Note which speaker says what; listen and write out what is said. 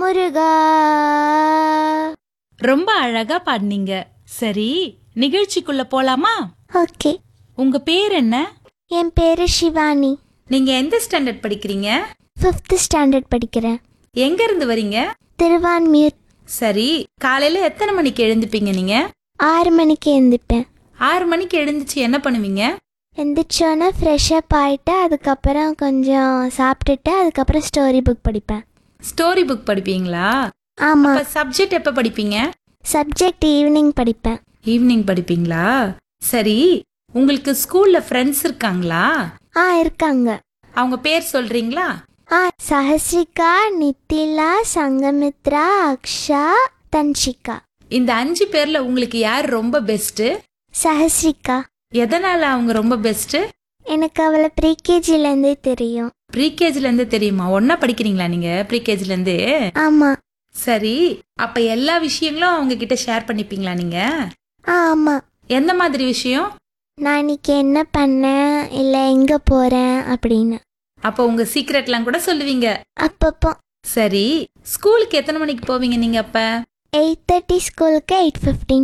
Speaker 1: முருகா
Speaker 2: ரொம்ப அழகா பாடினீங்க சரி நிகழ்ச்சிக்குள்ள போலாமா
Speaker 1: ஓகே
Speaker 2: உங்க பேர் என்ன
Speaker 1: என் பேரு சிவானி
Speaker 2: நீங்க எந்த ஸ்டாண்டர்ட் படிக்கிறீங்க
Speaker 1: ஃபிஃப்த் ஸ்டாண்டர்ட் படிக்கிறேன்
Speaker 2: எங்க இருந்து வரீங்க
Speaker 1: திருவான்மியூர்
Speaker 2: சரி காலையில எத்தனை மணிக்கு எழுந்துப்பீங்க நீங்க
Speaker 1: ஆறு மணிக்கு எழுந்துப்பேன்
Speaker 2: ஆறு மணிக்கு எழுந்துச்சு என்ன பண்ணுவீங்க
Speaker 1: எந்திரிச்சோன்னே ஃப்ரெஷ்அப் ஆகிட்டு அதுக்கப்புறம் கொஞ்சம் சாப்பிட்டுட்டு அதுக்கப்புறம் ஸ்டோரி புக் படிப்பேன்
Speaker 2: ஸ்டோரி புக் படிப்பீங்களா
Speaker 1: ஆமாம்
Speaker 2: அப்ப சப்ஜெக்ட் எப்ப படிப்பீங்க
Speaker 1: சப்ஜெக்ட் ஈவினிங் படிப்பேன்
Speaker 2: ஈவினிங் படிப்பீங்களா சரி உங்களுக்கு ஸ்கூல்ல ஃப்ரெண்ட்ஸ் இருக்காங்களா
Speaker 1: ஆ இருக்காங்க
Speaker 2: அவங்க பேர் சொல்றீங்களா
Speaker 1: ஆ சஹஸ்ரிகா நித்திலா சங்கமித்ரா அக்ஷா தன்ஷிகா
Speaker 2: இந்த அஞ்சு பேர்ல உங்களுக்கு யார் ரொம்ப பெஸ்ட்
Speaker 1: சஹஸ்ரிகா
Speaker 2: எதனால அவங்க ரொம்ப பெஸ்ட்
Speaker 1: எனக்கு அவளை ப்ரீகேஜிலேருந்தே தெரியும்
Speaker 2: ப்ரீகேஜில இருந்து தெரியுமா ஒன்னா படிக்கிறீங்களா நீங்க ப்ரீகேஜில இருந்து
Speaker 1: ஆமாம்
Speaker 2: சரி அப்ப எல்லா விஷயங்களும் அவங்க கிட்ட ஷேர் பண்ணிப்பீங்களா நீங்க
Speaker 1: ஆ ஆமாம்
Speaker 2: எந்த மாதிரி விஷயம்
Speaker 1: நான் இன்னைக்கு என்ன பண்ணேன் இல்லை எங்கே போகிறேன் அப்படின்னு
Speaker 2: அப்ப உங்க சீக்ரெட்லாம் கூட சொல்லுவீங்க
Speaker 1: அப்பப்போ
Speaker 2: சரி ஸ்கூலுக்கு எத்தனை மணிக்கு போவீங்க நீங்க அப்ப
Speaker 1: எயிட் தேர்ட்டி ஸ்கூலுக்கு எயிட் ஃபிஃப்டீன்